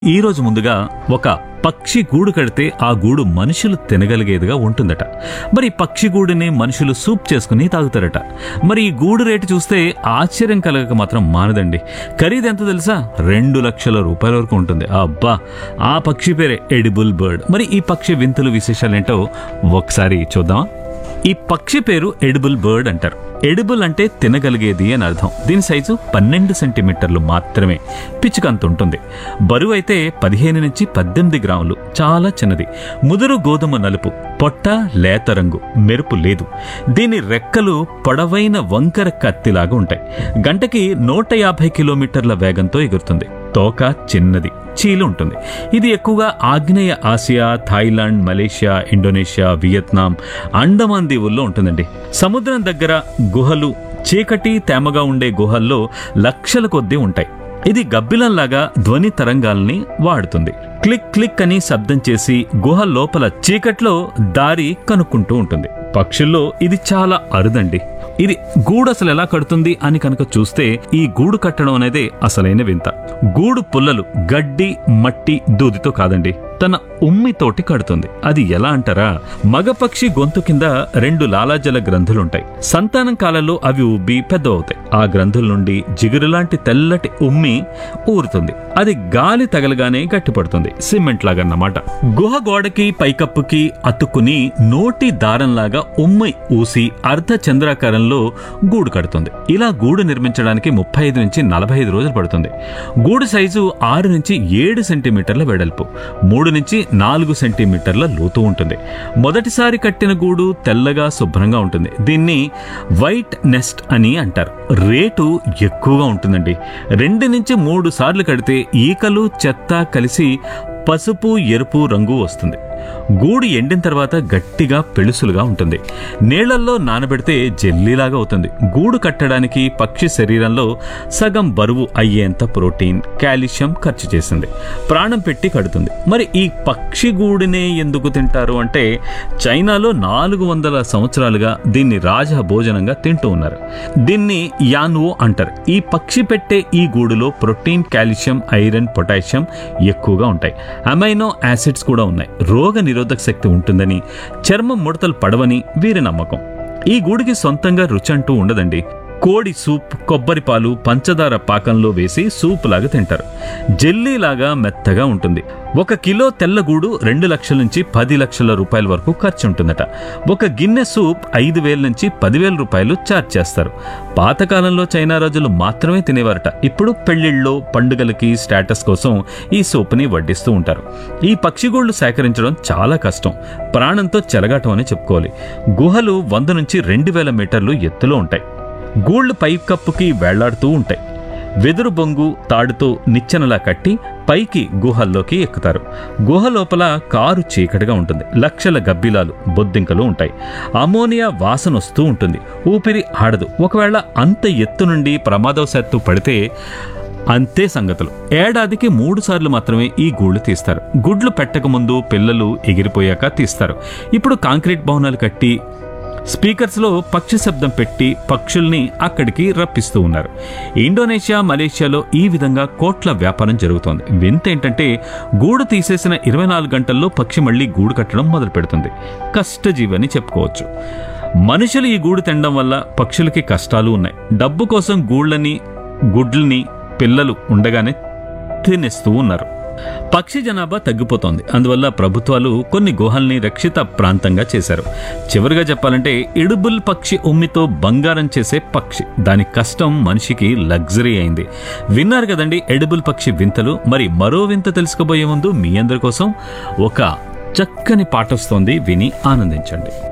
ఈ రోజు ముందుగా ఒక పక్షి గూడు కడితే ఆ గూడు మనుషులు తినగలిగేదిగా ఉంటుందట మరి ఈ పక్షి గూడుని మనుషులు సూప్ చేసుకుని తాగుతారట మరి ఈ గూడు రేటు చూస్తే ఆశ్చర్యం కలగక మాత్రం మానదండి ఖరీదు ఎంత తెలుసా రెండు లక్షల రూపాయల వరకు ఉంటుంది అబ్బా ఆ పక్షి పేరే ఎడిబుల్ బర్డ్ మరి ఈ పక్షి వింతలు విశేషాలేంటో ఒకసారి చూద్దామా ఈ పక్షి పేరు ఎడిబుల్ బర్డ్ అంటారు ఎడిబుల్ అంటే తినగలిగేది అని అర్థం దీని సైజు పన్నెండు సెంటీమీటర్లు మాత్రమే పిచ్చుకంత ఉంటుంది బరువు అయితే పదిహేను నుంచి పద్దెనిమిది గ్రాములు చాలా చిన్నది ముదురు గోధుమ నలుపు పొట్ట లేత రంగు మెరుపు లేదు దీని రెక్కలు పొడవైన వంకర కత్తిలాగా ఉంటాయి గంటకి నూట యాభై కిలోమీటర్ల వేగంతో ఎగురుతుంది తోక చిన్నది చీలు ఉంటుంది ఇది ఎక్కువగా ఆగ్నేయ Asia Thailand Malaysia Indonesia Vietnam Andaman దీవుల్లో ఉంటుందండి సముద్రం దగ్గర గుహలు చీకటి తేమగా ఉండే గుహల్లో లక్షల కొద్దీ ఉంటాయి ఇది గబ్బిలంలాగా ధ్వని తరంగాల్ని వాడుతుంది క్లిక్ క్లిక్ అని శబ్దం చేసి గుహ లోపల చీకట్లో దారి కనుక్కుంటూ ఉంటుంది పక్షుల్లో ఇది చాలా అరుదండి ఇది గూడు అసలు ఎలా కడుతుంది అని కనుక చూస్తే ఈ గూడు కట్టడం అనేది అసలైన వింత గూడు పుల్లలు గడ్డి మట్టి దూదితో కాదండి తన ఉమ్మితోటి కడుతుంది అది ఎలా అంటారా మగపక్షి గొంతు కింద రెండు లాలాజల గ్రంథులుంటాయి సంతానం కాలంలో అవి ఉబ్బి పెద్దవవుతాయి ఆ గ్రంథుల నుండి జిగురులాంటి తెల్లటి ఉమ్మి ఊరుతుంది అది గాలి తగలగానే గట్టిపడుతుంది సిమెంట్ లాగా అన్నమాట గుహ గోడకి పైకప్పుకి అతుక్కుని నోటి దారంలాగా ఉమ్మి ఊసి అర్ధ చంద్రాకారంలో గూడు కడుతుంది ఇలా గూడు నిర్మించడానికి ముప్పై ఐదు నుంచి నలభై ఐదు రోజులు పడుతుంది గూడు సైజు ఆరు నుంచి ఏడు సెంటీమీటర్ల వెడల్పు మూడు నుంచి నాలుగు సెంటీమీటర్ల లోతు ఉంటుంది మొదటిసారి కట్టిన గూడు తెల్లగా శుభ్రంగా ఉంటుంది దీన్ని వైట్ నెస్ట్ అని అంటారు రేటు ఎక్కువగా ఉంటుందండి రెండు నుంచి మూడు సార్లు కడితే ఈకలు చెత్త కలిసి పసుపు ఎరుపు రంగు వస్తుంది గూడు ఎండిన తర్వాత గట్టిగా పెళుసులుగా ఉంటుంది నీళ్లల్లో నానబెడితే జెల్లీలాగా అవుతుంది గూడు కట్టడానికి పక్షి శరీరంలో సగం బరువు అయ్యేంత ప్రోటీన్ కాల్షియం ఖర్చు చేసింది ప్రాణం పెట్టి కడుతుంది మరి ఈ పక్షి గూడునే ఎందుకు తింటారు అంటే చైనాలో నాలుగు వందల సంవత్సరాలుగా దీన్ని రాజ భోజనంగా తింటూ ఉన్నారు దీన్ని యాన్వో అంటారు ఈ పక్షి పెట్టే ఈ గూడులో ప్రోటీన్ కాల్షియం ఐరన్ పొటాషియం ఎక్కువగా ఉంటాయి అమైనో యాసిడ్స్ కూడా ఉన్నాయి రోగ నిరోధక శక్తి ఉంటుందని చర్మం ముడతలు పడవని వీరి నమ్మకం ఈ గూడికి సొంతంగా రుచి అంటూ ఉండదండి కోడి సూప్ కొబ్బరి పాలు పంచదార పాకంలో వేసి సూప్ లాగా తింటారు జెల్లీలాగా మెత్తగా ఉంటుంది ఒక కిలో తెల్లగూడు రెండు లక్షల నుంచి పది లక్షల రూపాయల వరకు ఖర్చు ఉంటుందట ఒక గిన్నె సూప్ ఐదు వేల నుంచి పదివేల రూపాయలు ఛార్జ్ చేస్తారు పాతకాలంలో చైనా రాజులు మాత్రమే తినేవారట ఇప్పుడు పెళ్లిళ్ళలో పండుగలకి స్టేటస్ కోసం ఈ సూప్ని వడ్డిస్తూ ఉంటారు ఈ పక్షిగూళ్ళు సేకరించడం చాలా కష్టం ప్రాణంతో చెలగాటం అని చెప్పుకోవాలి గుహలు వంద నుంచి రెండు వేల మీటర్లు ఎత్తులో ఉంటాయి గూళ్ళు పైకప్పుకి వేళ్లాడుతూ ఉంటాయి వెదురు బొంగు తాడుతో నిచ్చెనలా కట్టి పైకి గుహల్లోకి ఎక్కుతారు గుహ లోపల కారు చీకటిగా ఉంటుంది లక్షల గబ్బిలాలు బొద్దింకలు ఉంటాయి అమోనియా వాసన వస్తూ ఉంటుంది ఊపిరి ఆడదు ఒకవేళ అంత ఎత్తు నుండి ప్రమాదవశాత్తు పడితే అంతే సంగతులు ఏడాదికి మూడు సార్లు మాత్రమే ఈ గూళ్ళు తీస్తారు గుడ్లు పెట్టకముందు పిల్లలు ఎగిరిపోయాక తీస్తారు ఇప్పుడు కాంక్రీట్ భవనాలు కట్టి స్పీకర్స్లో పక్షి శబ్దం పెట్టి పక్షుల్ని అక్కడికి రప్పిస్తూ ఉన్నారు ఇండోనేషియా మలేషియాలో ఈ విధంగా కోట్ల వ్యాపారం జరుగుతోంది వింత ఏంటంటే గూడు తీసేసిన ఇరవై నాలుగు గంటల్లో పక్షి మళ్ళీ గూడు కట్టడం మొదలు పెడుతుంది కష్టజీవి అని చెప్పుకోవచ్చు మనుషులు ఈ గూడు తినడం వల్ల పక్షులకి కష్టాలు ఉన్నాయి డబ్బు కోసం గూళ్ళని గుడ్లని పిల్లలు ఉండగానే తినేస్తూ ఉన్నారు పక్షి జనాభా తగ్గిపోతోంది అందువల్ల ప్రభుత్వాలు కొన్ని గుహల్ని రక్షిత ప్రాంతంగా చేశారు చివరిగా చెప్పాలంటే ఇడుబుల్ పక్షి ఉమ్మితో బంగారం చేసే పక్షి దాని కష్టం మనిషికి లగ్జరీ అయింది విన్నారు కదండి ఎడిబుల్ పక్షి వింతలు మరి మరో వింత తెలుసుకోబోయే ముందు మీ అందరి కోసం ఒక చక్కని పాట వస్తోంది విని ఆనందించండి